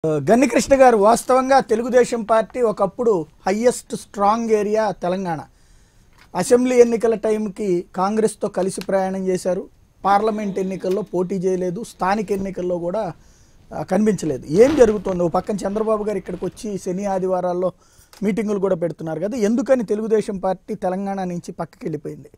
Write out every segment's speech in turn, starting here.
గన్నికృష్ణ గారు వాస్తవంగా తెలుగుదేశం పార్టీ ఒకప్పుడు highest strong area Telangana assembly ఎన్నికల టైంకి కాంగ్రెస్తో కలిసి ప్రయాణం చేశారు పార్లమెంట్ ఎన్నికల్లో పోటీ చేయలేదు స్థానిక ఎన్నికల్లో కూడా ఆ, కనిపించలేదు ఏం జరుగుతోంది ఓ పక్కన చంద్రబాబు గారు ఇక్కడికి వచ్చి శని ఆదివారాల్లో మీటింగులు కూడా పెడుతున్నారు కదా ఎందుకని తెలుగుదేశం పార్టీ తెలంగాణ నుంచి పక్కకి వెళ్ళిపోయింది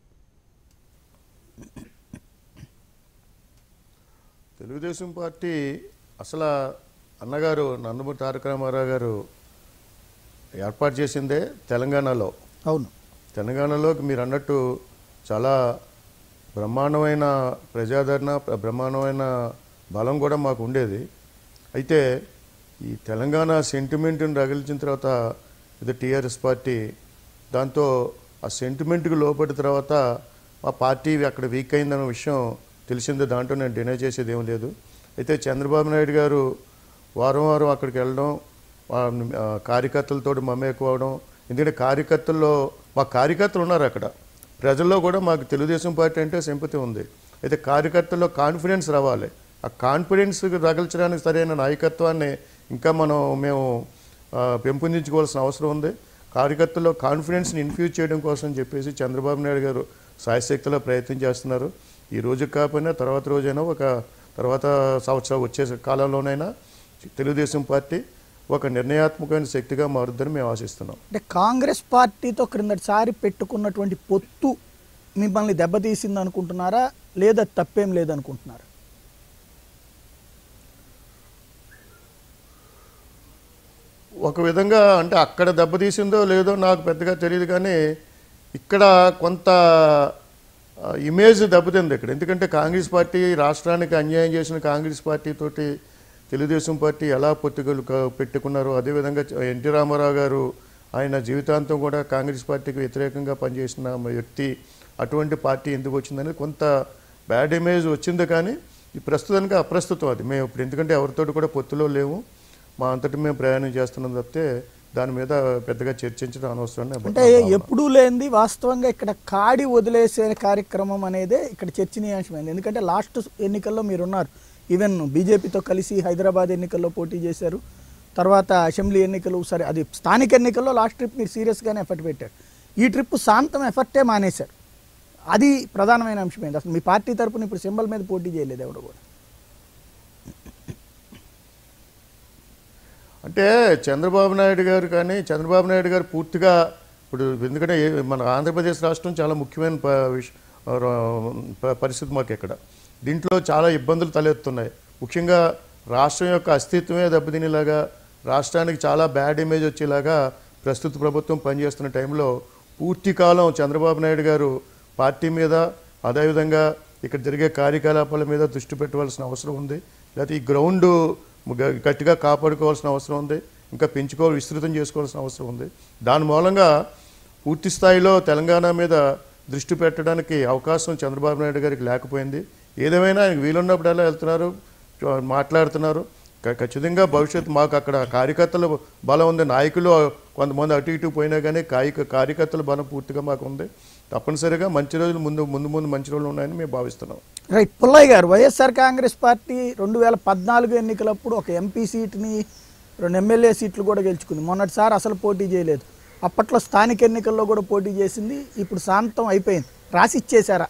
తెలుగుదేశం పార్టీ అసలు అన్నగారు నందమూరి తారక రామారావు గారు ఏర్పాటు చేసిందే తెలంగాణలో అవును తెలంగాణలోకి మీరు అన్నట్టు చాలా బ్రహ్మాండమైన ప్రజాదరణ ప్ర- బ్రహ్మాండమైన బలం కూడా మాకు ఉండేది అయితే ఈ తెలంగాణ సెంటిమెంట్ని రగిలించిన తర్వాత ఇది టీఆర్ఎస్ పార్టీ దాంతో ఆ సెంటిమెంట్కి లోపడిన తర్వాత మా పార్టీ అక్కడ వీక్ అయిందన్న విషయం తెలిసిందే దాంట్లో నేను డినై చేసేది ఏం లేదు అయితే చంద్రబాబు నాయుడు గారు వారం వారం అక్కడికి వెళ్ళడం వా- ఆ, కార్యకర్తలతో మమేకవడం ఎందుకంటే కార్యకర్తల్లో మా కార్యకర్తలు ఉన్నారు అక్కడ ప్రజల్లో కూడా మాకు తెలుగుదేశం పార్టీ అంటే సింపతి ఉంది అయితే కార్యకర్తల్లో కాన్ఫిడెన్స్ రావాలి ఆ కాన్ఫిడెన్స్ రగల్చడానికి సరైన నాయకత్వాన్ని ఇంకా మనం మేము ఆ, పెంపొందించుకోవాల్సిన అవసరం ఉంది కార్యకర్తల్లో కాన్ఫిడెన్స్ని ఇన్ఫ్యూజ్ చేయడం కోసం చెప్పేసి చంద్రబాబు నాయుడు గారు సాయశక్తిలో ప్రయత్నం చేస్తున్నారు ఈ రోజు కాకపోయినా తర్వాత రోజైనా ఒక తర్వాత సంవత్సరం వచ్చే కాలంలోనైనా తెలుగుదేశం పార్టీ ఒక నిర్ణయాత్మకమైన శక్తిగా మారుద్దని మేము ఆశిస్తున్నాం అంటే కాంగ్రెస్ పార్టీతో క్రిందటిసారి పెట్టుకున్నటువంటి పొత్తు మిమ్మల్ని దెబ్బతీసింది అనుకుంటున్నారా లేదా తప్పేం లేదనుకుంటున్నారా ఒక విధంగా అంటే అక్కడ దెబ్బతీసిందో లేదో నాకు పెద్దగా తెలియదు కానీ ఇక్కడ కొంత ఆ, ఇమేజ్ దెబ్బతింది ఇక్కడ ఎందుకంటే కాంగ్రెస్ పార్టీ రాష్ట్రానికి అన్యాయం చేసిన కాంగ్రెస్ పార్టీ తోటి తెలుగుదేశం పార్టీ ఎలా పొత్తుగలు క- పెట్టుకున్నారో అదేవిధంగా ఎన్టీ రామారావు గారు ఆయన జీవితాంతం కూడా కాంగ్రెస్ పార్టీకి వ్యతిరేకంగా పనిచేసిన వ్యక్తి అటువంటి పార్టీ ఎందుకు వచ్చిందనేది కొంత బ్యాడ్ ఇమేజ్ వచ్చింది కానీ ఈ ప్రస్తుతానికి అప్రస్తుతం అది మేము ఇప్పుడు ఎందుకంటే ఎవరితోటి కూడా పొత్తులో లేవు మా అంతటి మేము ప్రయాణం చేస్తున్నాం తప్పితే దాని మీద పెద్దగా చర్చించడం అనవసరం అని అంటే ఎప్పుడూ లేనిది వాస్తవంగా ఇక్కడ కాడి వదిలేసే కార్యక్రమం అనేదే ఇక్కడ చర్చనీయాంశమైంది ఎందుకంటే లాస్ట్ ఎన్నికల్లో మీరున్నారు ఈవెన్ బీజేపీతో కలిసి హైదరాబాద్ ఎన్నికల్లో పోటీ చేశారు తర్వాత అసెంబ్లీ ఎన్నికలు సరే అది స్థానిక ఎన్నికల్లో లాస్ట్ ట్రిప్ మీరు సీరియస్గానే ఎఫర్ట్ పెట్టారు ఈ ట్రిప్ శాంతం ఎఫర్టే మానేశారు అది ప్రధానమైన అంశమైంది అసలు మీ పార్టీ తరపున ఇప్పుడు సింబల్ మీద పోటీ చేయలేదు ఎవరు కూడా అంటే చంద్రబాబు నాయుడు గారు కానీ చంద్రబాబు నాయుడు గారు పూర్తిగా ఇప్పుడు ఎందుకంటే ఏ- మన ఆంధ్రప్రదేశ్ రాష్ట్రం చాలా ముఖ్యమైన ప- విష- ప- పరిస్థితి మాకు ఇక్కడ దీంట్లో చాలా ఇబ్బందులు తలెత్తున్నాయి ముఖ్యంగా రాష్ట్రం యొక్క అస్తిత్వమే దెబ్బతినేలాగా రాష్ట్రానికి చాలా బ్యాడ్ ఇమేజ్ వచ్చేలాగా ప్రస్తుత ప్రభుత్వం పనిచేస్తున్న టైంలో పూర్తి కాలం చంద్రబాబు నాయుడు గారు పార్టీ మీద అదేవిధంగా ఇక్కడ జరిగే కార్యకలాపాల మీద దృష్టి పెట్టవలసిన అవసరం ఉంది లేకపోతే ఈ గ్రౌండ్ గ- గట్టిగా కాపాడుకోవాల్సిన అవసరం ఉంది ఇంకా పెంచుకో విస్తృతం చేసుకోవాల్సిన అవసరం ఉంది దాని మూలంగా పూర్తి స్థాయిలో తెలంగాణ మీద దృష్టి పెట్టడానికి అవకాశం చంద్రబాబు నాయుడు గారికి లేకపోయింది ఏదేమైనా ఆయనకు వీలున్నప్పుడల్లా వెళ్తున్నారు చ- మాట్లాడుతున్నారు క- ఖచ్చితంగా భవిష్యత్తు మాకు అక్కడ కార్యకర్తల బలం ఉంది నాయకులు కొంతమంది అటు ఇటు పోయినా కానీ కాయక కార్యకర్తల బలం పూర్తిగా మాకు ఉంది తప్పనిసరిగా మంచి రోజులు ముందు ముందు ముందు మంచి రోజులు ఉన్నాయని మేము భావిస్తున్నాం రైట్ పుల్లయ్య గారు వైఎస్ఆర్ కాంగ్రెస్ పార్టీ రెండు వేల పద్నాలుగు ఎన్నికలప్పుడు ఒక ఎంపీ సీట్ని రెండు ఎమ్మెల్యే సీట్లు కూడా గెలుచుకుంది మొన్నటిసారి అసలు పోటీ చేయలేదు అప్పట్లో స్థానిక ఎన్నికల్లో కూడా పోటీ చేసింది ఇప్పుడు శాంతం అయిపోయింది రాసి ఇచ్చేశారా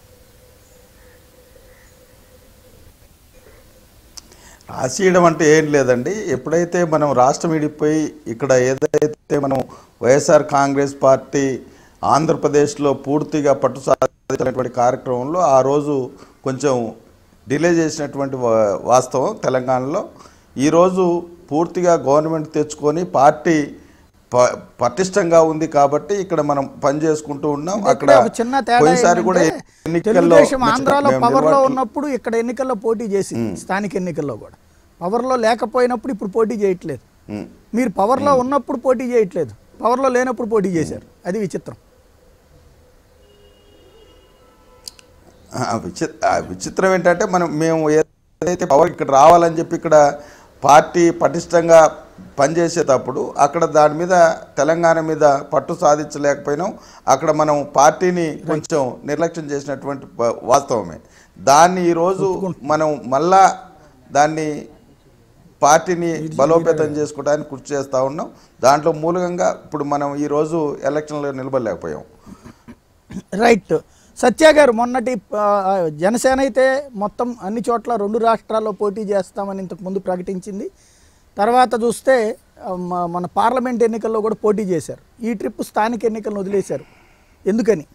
రాసియడం అంటే ఏం లేదండి ఎప్పుడైతే మనం రాష్ట్రం విడిపోయి ఇక్కడ ఏదైతే మనం వైఎస్ఆర్ కాంగ్రెస్ పార్టీ ఆంధ్రప్రదేశ్లో పూర్తిగా పట్టు సాధించినటువంటి కార్యక్రమంలో ఆ రోజు కొంచెం డిలే చేసినటువంటి వా- వాస్తవం తెలంగాణలో ఈరోజు పూర్తిగా గవర్నమెంట్ తెచ్చుకొని పార్టీ ప- పటిష్టంగా ఉంది కాబట్టి ఇక్కడ మనం పని చేసుకుంటూ ఉన్నాం అక్కడ ఇక్కడ ఒక చిన్న తేడా పోయినసారి కూడా ఏంటంటే, ఎన్నికల్లో తెలుగుదేశం మెచ్చ- ఆంధ్రాలో మేము పవర్లో నిర్వాహకులు- ఉన్నప్పుడు ఇక్కడ ఎన్నికల్లో పోటీ చేసింది స్థానిక ఎన్నికల్లో కూడా పవర్లో లేకపోయినప్పుడు ఇప్పుడు పోటీ చేయట్లేదు ఉమ్. మీరు పవర్లో ఉన్నప్పుడు పోటీ చేయట్లేదు పవర్లో లేనప్పుడు పోటీ చేశారు అది విచిత్రం ఆ, విచి ఆ, విచిత్రం ఏంటంటే మనం మేము ఏదైతే పవర్ ఇక్కడ రావాలని చెప్పి ఇక్కడ పార్టీ పటిష్టంగా పనిచేసేటప్పుడు అక్కడ దాని మీద తెలంగాణ మీద పట్టు సాధించలేకపోయినాం అక్కడ మనం పార్టీని కొంచెం నిర్లక్ష్యం చేసినటువంటి ప- వాస్తవమే దాన్ని ఈరోజు మనం మళ్ళా దాన్ని పార్టీని బలోపేతం చేసుకోవడానికి కృషి చేస్తూ ఉన్నాం దాంట్లో మూలంగా ఇప్పుడు మనం ఈరోజు ఎలక్షన్లో నిలబడలేకపోయాం రైట్ సత్య గారు మొన్నటి ఆ, జనసేన అయితే మొత్తం అన్ని చోట్ల రెండు రాష్ట్రాల్లో పోటీ చేస్తామని ఇంతకు ముందు ప్రకటించింది తర్వాత చూస్తే ఆ, మ- మన పార్లమెంట్ ఎన్నికల్లో కూడా పోటీ చేశారు ఈ ట్రిప్ స్థానిక ఎన్నికలను వదిలేశారు ఎందుకని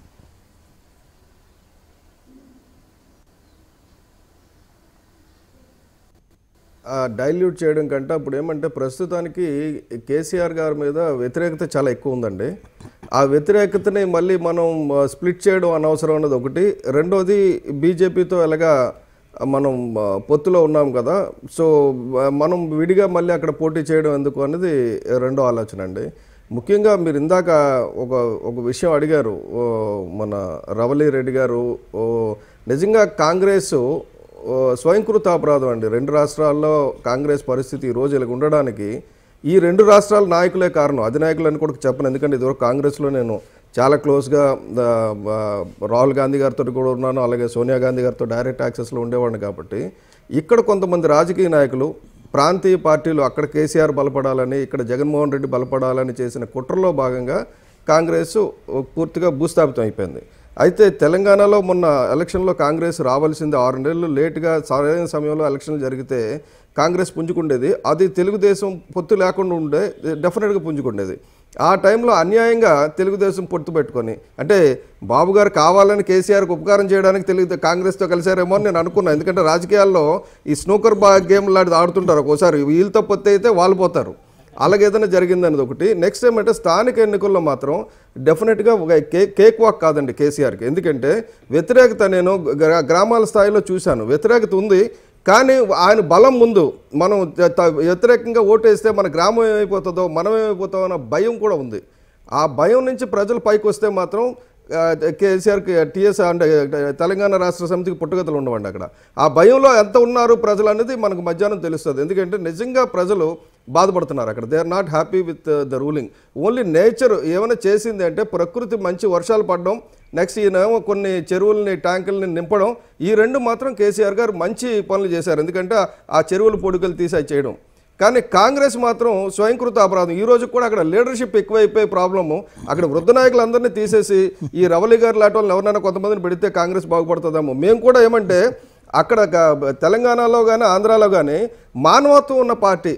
డైల్యూట్ చేయడం కంటే అప్పుడు ఏమంటే ప్రస్తుతానికి కేసీఆర్ గారి మీద వ్యతిరేకత చాలా ఎక్కువ ఉందండి ఆ వ్యతిరేకతని మళ్ళీ మనం ఆ, స్ప్లిట్ చేయడం అనవసరం అన్నది ఒకటి రెండోది బీజేపీతో ఎలాగా మనం ఆ, పొత్తులో ఉన్నాం కదా సో ఆ, మనం విడిగా మళ్ళీ అక్కడ పోటీ చేయడం ఎందుకు అనేది రెండో ఆలోచన అండి ముఖ్యంగా మీరు ఇందాక ఒక ఒక విషయం అడిగారు ఓ, మన రవలి రెడ్డి గారు ఓ, నిజంగా కాంగ్రెస్ ఓ, స్వయంకృత అపరాధం అండి రెండు రాష్ట్రాల్లో కాంగ్రెస్ పరిస్థితి ఈ రోజు ఇలాగ ఉండడానికి ఈ రెండు రాష్ట్రాల నాయకులే కారణం అధినాయకులు అని కూడా చెప్పను ఎందుకంటే ఇదివరకు కాంగ్రెస్లో నేను చాలా క్లోజ్గా ఆ, ఆ, రాహుల్ గాంధీ గారితో కూడా ఉన్నాను అలాగే సోనియా గాంధీ గారితో డైరెక్ట్ యాక్సెస్లో ఉండేవాడిని కాబట్టి ఇక్కడ కొంతమంది రాజకీయ నాయకులు ప్రాంతీయ పార్టీలు అక్కడ కేసీఆర్ బలపడాలని ఇక్కడ జగన్మోహన్ రెడ్డి బలపడాలని చేసిన కుట్రలో భాగంగా కాంగ్రెస్ పూర్తిగా భూస్థాపితం అయిపోయింది అయితే తెలంగాణలో మొన్న ఎలక్షన్లో కాంగ్రెస్ రావాల్సింది ఆరు నెలలు లేటుగా సరైన సమయంలో ఎలక్షన్లు జరిగితే కాంగ్రెస్ పుంజుకుండేది అది తెలుగుదేశం పొత్తు లేకుండా ఉండే డెఫినెట్గా పుంజుకుండేది ఆ టైంలో అన్యాయంగా తెలుగుదేశం పొత్తు పెట్టుకొని అంటే బాబు గారు కావాలని కేసీఆర్కి ఉపకారం చేయడానికి తెలుగు కాంగ్రెస్తో కలిశారేమో అని నేను అనుకున్నాను ఎందుకంటే రాజకీయాల్లో ఈ స్నూకర్ బా గేమ్ లాంటిది ఆడుతుంటారు ఒక్కోసారి వీళ్ళతో పొత్తు అయితే వాళ్ళు పోతారు అలాగే ఏదైనా జరిగిందనేది ఒకటి నెక్స్ట్ ఏమంటే స్థానిక ఎన్నికల్లో మాత్రం డెఫినెట్గా ఒక కే కేక్ వాక్ కాదండి కేసీఆర్కి ఎందుకంటే వ్యతిరేకత నేను గ్రా- గ్రామాల స్థాయిలో చూశాను వ్యతిరేకత ఉంది కానీ ఆయన బలం ముందు మనం త- త- వ్యతిరేకంగా ఓటేస్తే మన గ్రామం ఏమైపోతుందో మనం ఏమైపోతామో అన్న భయం కూడా ఉంది ఆ భయం నుంచి ప్రజలు పైకి వస్తే మాత్రం ఆ, కేసీఆర్కి టీఎస్ అంటే తెలంగాణ రాష్ట్ర సమితికి పుట్టుగతలు ఉండవండి అక్కడ ఆ భయంలో ఎంత ఉన్నారు ప్రజలు అనేది మనకు మధ్యాహ్నం తెలుస్తుంది ఎందుకంటే నిజంగా ప్రజలు బాధపడుతున్నారు అక్కడ they are not happy with the ruling only nature ఏమైనా చేసింది అంటే ప్రకృతి మంచి వర్షాలు పడడం నెక్స్ట్ ఈయనేమో కొన్ని చెరువుల్ని ట్యాంకుల్ని నింపడం ఈ రెండు మాత్రం కేసీఆర్ గారు మంచి పనులు చేశారు ఎందుకంటే ఆ చెరువుల పొడుగులు తీసి అవి చేయడం కానీ కాంగ్రెస్ మాత్రం స్వయంకృత అపరాధం ఈ రోజు కూడా అక్కడ లీడర్షిప్ ఎక్కువైపోయే ప్రాబ్లము అక్కడ వృద్ధ నాయకులందరినీ తీసేసి ఈ రవలి గారు లాంటి వాళ్ళని ఎవరైనా కొంతమందిని పెడితే కాంగ్రెస్ బాగుపడుతుందేమో మేము కూడా ఏమంటే అక్కడ గ- తెలంగాణలో కానీ ఆంధ్రాలో కానీ మానవత్వం ఉన్న పార్టీ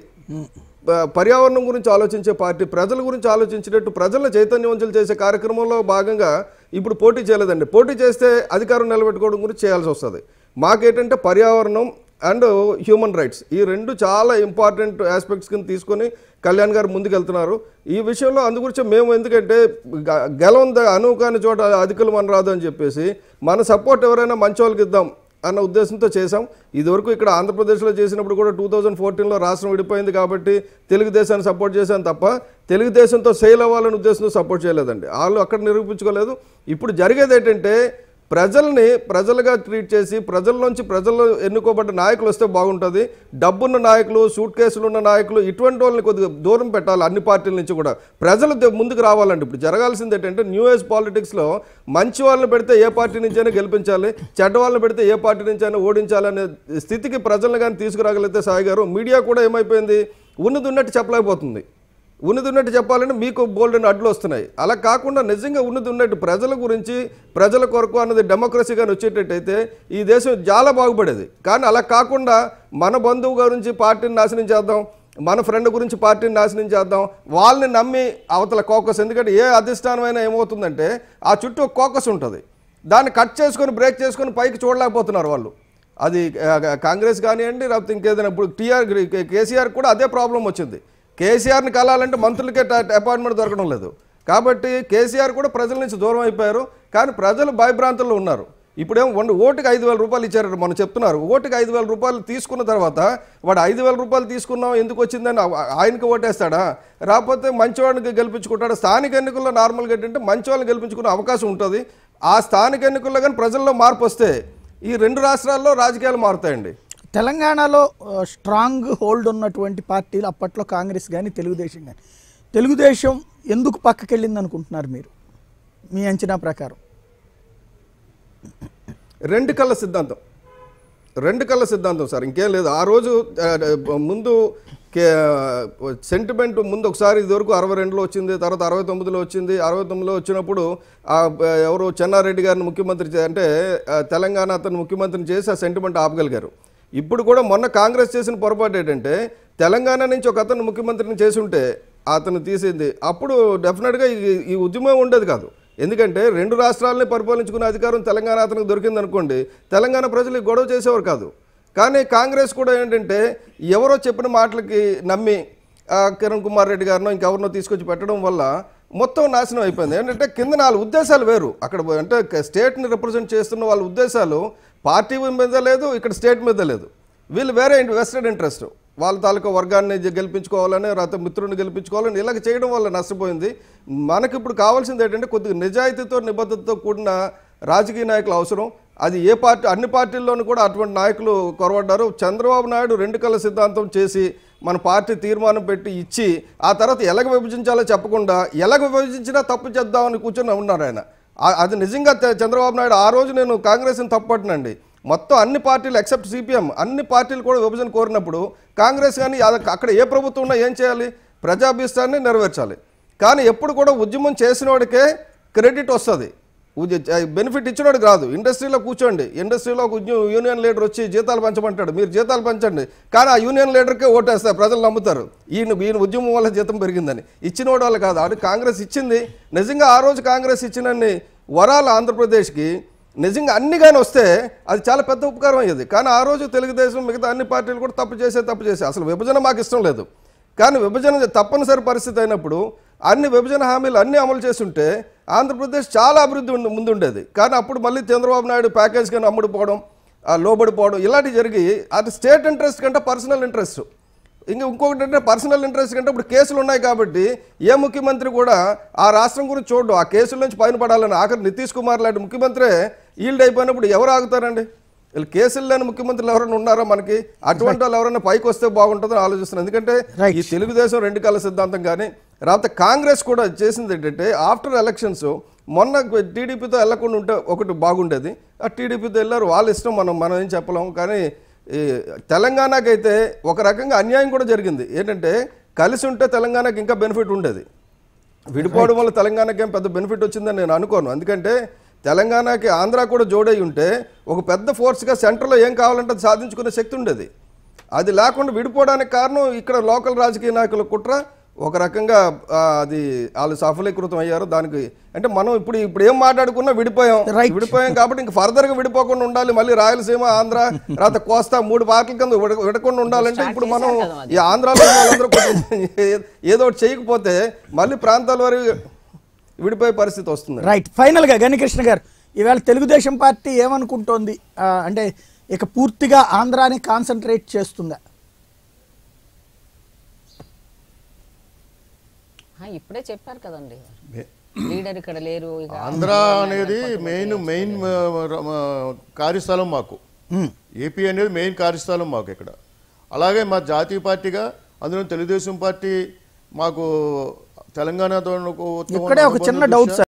ప- పర్యావరణం గురించి ఆలోచించే పార్టీ ప్రజల గురించి ఆలోచించేటట్టు ప్రజలను చైతన్యవంతులు చేసే కార్యక్రమంలో భాగంగా ఇప్పుడు పోటీ చేయలేదండి పోటీ చేస్తే అధికారం నిలబెట్టుకోవడం గురించి చేయాల్సి వస్తుంది మాకేంటంటే పర్యావరణం అండ్ హ్యూమన్ రైట్స్ ఈ రెండు చాలా ఇంపార్టెంట్ ఆస్పెక్ట్స్ కింద తీసుకొని కళ్యాణ్ గారు ముందుకెళ్తున్నారు ఈ విషయంలో అందు గురించి మేము ఎందుకంటే గ- గెలవం ద- అనువు కాని చోట అధికులు మన రాదు అని చెప్పేసి మన సపోర్ట్ ఎవరైనా మంచి వాళ్ళకి ఇద్దాం అన్న ఉద్దేశంతో చేశాం ఇదివరకు ఇక్కడ ఆంధ్రప్రదేశ్లో చేసినప్పుడు కూడా టూ థౌజండ్ ఫోర్టీన్లో రాష్ట్రం విడిపోయింది కాబట్టి తెలుగుదేశాన్ని సపోర్ట్ చేశాను తప్ప తెలుగుదేశంతో సేల్ అవ్వాలనే ఉద్దేశంతో సపోర్ట్ చేయలేదండి వాళ్ళు అక్కడ నిరూపించుకోలేదు ఇప్పుడు జరిగేది ఏంటంటే ప్రజల్ని ప్రజలుగా ట్రీట్ చేసి ప్రజల్లోంచి ప్రజల్లో ఎన్నుకోబడ్డ నాయకులు వస్తే బాగుంటుంది డబ్బున్న నాయకులు సూట్ కేసులు ఉన్న నాయకులు ఇటువంటి వాళ్ళని కొద్దిగా దూరం పెట్టాలి అన్ని పార్టీల నుంచి కూడా ప్రజలు ద- ముందుకు రావాలండి ఇప్పుడు జరగాల్సింది ఏంటంటే న్యూ ఏజ్ పాలిటిక్స్లో మంచి వాళ్ళని పెడితే ఏ పార్టీ నుంచైనా గెలిపించాలి చెడ్డ వాళ్ళని పెడితే ఏ పార్టీ నుంచైనా ఓడించాలనే స్థితికి ప్రజలను కానీ తీసుకురాగలిగితే సాయి గారు మీడియా కూడా ఏమైపోయింది ఉన్నది ఉన్నట్టు చెప్పలేకపోతుంది ఉన్నది ఉన్నట్టు చెప్పాలంటే మీకు బోల్డ్ అని అడ్లు వస్తున్నాయి అలా కాకుండా నిజంగా ఉన్నది ఉన్నట్టు ప్రజల గురించి ప్రజల కొరకు అన్నది డెమోక్రసీ కానీ వచ్చేటట్టయితే ఈ దేశం చాలా బాగుపడేది కానీ అలా కాకుండా మన బంధువు గురించి పార్టీని నాశనం చేద్దాం మన ఫ్రెండ్ గురించి పార్టీని నాశనం చేద్దాం వాళ్ళని నమ్మి అవతల కోకస్ ఎందుకంటే ఏ అధిష్టానమైనా ఏమవుతుందంటే ఆ చుట్టూ ఒక కోకస్ ఉంటుంది దాన్ని కట్ చేసుకొని బ్రేక్ చేసుకొని పైకి చూడలేకపోతున్నారు వాళ్ళు అది ఆ, కాంగ్రెస్ కానివ్వండి లేకపోతే ఇంకేదైనా ఇప్పుడు టీఆర్ కేసీఆర్ కూడా అదే ప్రాబ్లం వచ్చింది కేసీఆర్ని కలాలంటే మంత్రులకే ట- అపాయింట్మెంట్ దొరకడం లేదు కాబట్టి కేసీఆర్ కూడా ప్రజల నుంచి దూరం అయిపోయారు కానీ ప్రజలు భయభ్రాంతుల్లో ఉన్నారు ఇప్పుడేమో వన్ ఓటుకి ఐదు వేల రూపాయలు ఇచ్చారు మనం చెప్తున్నారు ఓటుకి ఐదు వేల రూపాయలు తీసుకున్న తర్వాత వాడు ఐదు వేల రూపాయలు తీసుకున్నాం ఎందుకు వచ్చిందని ఆ- ఆయనకి ఓటేస్తాడా రాకపోతే మంచివాడిని గెలిపించుకుంటాడు స్థానిక ఎన్నికల్లో నార్మల్గా ఏంటంటే మంచి వాళ్ళని గెలిపించుకునే అవకాశం ఉంటుంది ఆ స్థానిక ఎన్నికల్లో కానీ ప్రజల్లో మార్పు వస్తే ఈ రెండు రాష్ట్రాల్లో రాజకీయాలు మారుతాయండి తెలంగాణలో ఆ, స్ట్రాంగ్ హోల్డ్ ఉన్నటువంటి పార్టీలు అప్పట్లో కాంగ్రెస్ కానీ తెలుగుదేశం కానీ తెలుగుదేశం ఎందుకు పక్కకెళ్ళింది అనుకుంటున్నారు మీరు మీ అంచనా ప్రకారం రెండు కళ్ళ సిద్ధాంతం రెండు కళ్ళ సిద్ధాంతం సార్ ఇంకేం లేదు ఆ రోజు ఆ, ముందు సెంటిమెంట్ ముందు ఒకసారి ఇదివరకు అరవై రెండులో వచ్చింది తర్వాత అరవై తొమ్మిదిలో వచ్చింది అరవై తొమ్మిదిలో వచ్చినప్పుడు ఆ ఆ, ఎవరు చెన్నారెడ్డి గారిని ముఖ్యమంత్రి చే- అంటే ఆ, తెలంగాణ అతను ముఖ్యమంత్రిని చేసి ఆ సెంటిమెంట్ ఆపగలిగారు ఇప్పుడు కూడా మొన్న కాంగ్రెస్ చేసిన పొరపాటు ఏంటంటే తెలంగాణ నుంచి ఒక అతను ముఖ్యమంత్రిని చేసి ఉంటే అతను తీసింది అప్పుడు డెఫినెట్గా ఈ ఈ ఉద్యమం ఉండేది కాదు ఎందుకంటే రెండు రాష్ట్రాలని పరిపాలించుకునే అధికారం తెలంగాణ అతనికి దొరికింది అనుకోండి తెలంగాణ ప్రజలు ఈ గొడవ చేసేవారు కాదు కానీ కాంగ్రెస్ కూడా ఏంటంటే ఎవరో చెప్పిన మాటలకి నమ్మి ఆ, కిరణ్ కుమార్ రెడ్డి గారినో ఇంకెవరినో తీసుకొచ్చి పెట్టడం వల్ల మొత్తం నాశనం అయిపోయింది ఏంటంటే కింద నాలుగు ఉద్దేశాలు వేరు అక్కడ అంటే స్టేట్ని రిప్రజెంట్ చేస్తున్న వాళ్ళ ఉద్దేశాలు పార్టీ మీద లేదు ఇక్కడ స్టేట్ మీద లేదు వీళ్ళు వేరే వెస్టెడ్ ఇంట్రెస్ట్ వాళ్ళ తాలూకా వర్గాన్ని జ- గెలిపించుకోవాలని రాత మిత్రుడిని గెలిపించుకోవాలని ఇలాగ చేయడం వల్ల నష్టపోయింది మనకి ఇప్పుడు కావాల్సింది ఏంటంటే కొద్దిగా నిజాయితీతో నిబద్ధతతో కూడిన రాజకీయ నాయకులు అవసరం అది ఏ పార్టీ అన్ని పార్టీల్లోనూ కూడా అటువంటి నాయకులు కొరవడ్డారు చంద్రబాబు నాయుడు రెండు కళ్ళ సిద్ధాంతం చేసి మన పార్టీ తీర్మానం పెట్టి ఇచ్చి ఆ తర్వాత ఎలాగ విభజించాలో చెప్పకుండా ఎలాగ విభజించినా తప్పు చేద్దామని కూర్చొని ఉన్నారు ఆయన ఆ- అది నిజంగా చ- చంద్రబాబు నాయుడు ఆ రోజు నేను కాంగ్రెస్ని తప్పట్నండి మొత్తం అన్ని పార్టీలు ఎక్సెప్ట్ సిపిఎం అన్ని పార్టీలు కూడా విభజన కోరినప్పుడు కాంగ్రెస్ కానీ అద- అక్కడ ఏ ప్రభుత్వం ఉన్నా ఏం చేయాలి ప్రజాభీష్టాన్ని నెరవేర్చాలి కానీ ఎప్పుడు కూడా ఉద్యమం చేసిన వాడికే క్రెడిట్ వస్తుంది బెనిఫిట్ ఇచ్చినోడు కాదు ఇండస్ట్రీలో కూర్చోండి ఇండస్ట్రీలో ఒక ఉద్యమ యూనియన్ లీడర్ వచ్చి జీతాలు పంచమంటాడు మీరు జీతాలు పంచండి కానీ ఆ యూనియన్ లీడర్కే ఓటేస్తారు ప్రజలు నమ్ముతారు ఈయన ఈయన ఉద్యమం వల్ల జీతం పెరిగిందని ఇచ్చినోడు వాళ్ళు కాదు ఆడు కాంగ్రెస్ ఇచ్చింది నిజంగా ఆ రోజు కాంగ్రెస్ ఇచ్చినన్ని వరాలు ఆంధ్రప్రదేశ్కి నిజంగా అన్ని కానీ వస్తే అది చాలా పెద్ద ఉపకారం అయ్యేది కానీ ఆ రోజు తెలుగుదేశం మిగతా అన్ని పార్టీలు కూడా తప్పు చేసే తప్పు చేసే అసలు విభజన మాకు ఇష్టం లేదు కానీ విభజన తప్పనిసరి పరిస్థితి అయినప్పుడు అన్ని విభజన హామీలు అన్నీ అమలు చేస్తుంటే ఆంధ్రప్రదేశ్ చాలా అభివృద్ధి ఉండి- ముందుండేది కానీ అప్పుడు మళ్ళీ చంద్రబాబు నాయుడు ప్యాకేజ్ కానీ అమ్ముడుపోవడం ఆ లోబడిపోవడం ఇలాంటివి జరిగి అది స్టేట్ ఇంట్రెస్ట్ కంటే పర్సనల్ ఇంట్రెస్ట్ ఇంకా ఇంకొకటి అంటే పర్సనల్ ఇంట్రెస్ట్ కంటే ఇప్పుడు కేసులు ఉన్నాయి కాబట్టి ఏ ముఖ్యమంత్రి కూడా ఆ రాష్ట్రం గురించి చూడడు ఆ కేసుల నుంచి పైన పడాలని ఆఖరి నితీష్ కుమార్ లాంటి ముఖ్యమంత్రి ఈల్డ్ అయిపోయినప్పుడు ఎవరు ఆగుతారండి వీళ్ళు కేసులు లేని ముఖ్యమంత్రులు ఎవరైనా ఉన్నారా మనకి అటువంటి వాళ్ళు ఎవరైనా పైకి వస్తే బాగుంటుందని ఆలోచిస్తున్నాను ఎందుకంటే Right. ఈ తెలుగుదేశం రెండు కాల సిద్ధాంతం కానీ రాత కాంగ్రెస్ కూడా చేసింది ఏంటంటే ఆఫ్టర్ ఎలక్షన్స్ మొన్న టీడీపీతో వెళ్ళకుండా ఉంటే ఒకటి బాగుండేది ఆ టీడీపీతో వెళ్ళారు వాళ్ళ ఇష్టం మనం మనం ఏం చెప్పలేం కానీ ఈ తెలంగాణకైతే ఒక రకంగా అన్యాయం కూడా జరిగింది ఏంటంటే కలిసి ఉంటే తెలంగాణకి ఇంకా బెనిఫిట్ ఉండేది విడిపోవడం వల్ల తెలంగాణకి ఏం పెద్ద బెనిఫిట్ వచ్చిందని నేను అనుకోను ఎందుకంటే తెలంగాణకి ఆంధ్ర కూడా జోడై ఉంటే ఒక పెద్ద ఫోర్స్గా సెంటర్లో ఏం కావాలంటే అది సాధించుకునే శక్తి ఉండేది అది లేకుండా విడిపోవడానికి కారణం ఇక్కడ లోకల్ రాజకీయ నాయకుల కుట్ర ఒక రకంగా ఆ, అది వాళ్ళు సఫలీకృతం అయ్యారు దానికి అంటే మనం ఇప్పుడు ఇప్పుడు ఏం మాట్లాడుకున్నా విడిపోయాం Right. విడిపోయాం కాబట్టి ఇంకా ఫర్దర్ గా విడిపోకుండా ఉండాలి మళ్ళీ రాయలసీమ ఆంధ్ర తర్వాత కోస్తా మూడు పార్టీల కింద విడ- విడకుండా ఉండాలంటే ఇప్పుడు మనం ఈ ఆంధ్రాలో ఉన్న వాళ్ళందరూ కొంచెం ఏ- ఏదో ఒకటి చేయకపోతే మళ్ళీ ప్రాంతాల వారి విడిపోయే పరిస్థితి వస్తుంది రైట్ ఫైనల్గా గణికృష్ణ గారు ఈవేళ తెలుగుదేశం పార్టీ ఏమనుకుంటోంది ఆ, అంటే ఇక పూర్తిగా ఆంధ్రాని కాన్సన్ట్రేట్ చేస్తుందా ఆ, ఇప్పుడే చెప్పారు కదండి మే- లీడర్ ఇక్కడ లేరు ఇక ఆంధ్ర అనేది మెయిన్ మెయిన్ ఆ, ఆ, కార్యస్థలం మాకు ఏపీ అనేది మెయిన్ కార్యస్థలం మాకు ఇక్కడ అలాగే మా జాతీయ పార్టీగా అందులో తెలుగుదేశం పార్టీ మాకు తెలంగాణతో ఇక్కడే ఒక చిన్న డౌట్ సార్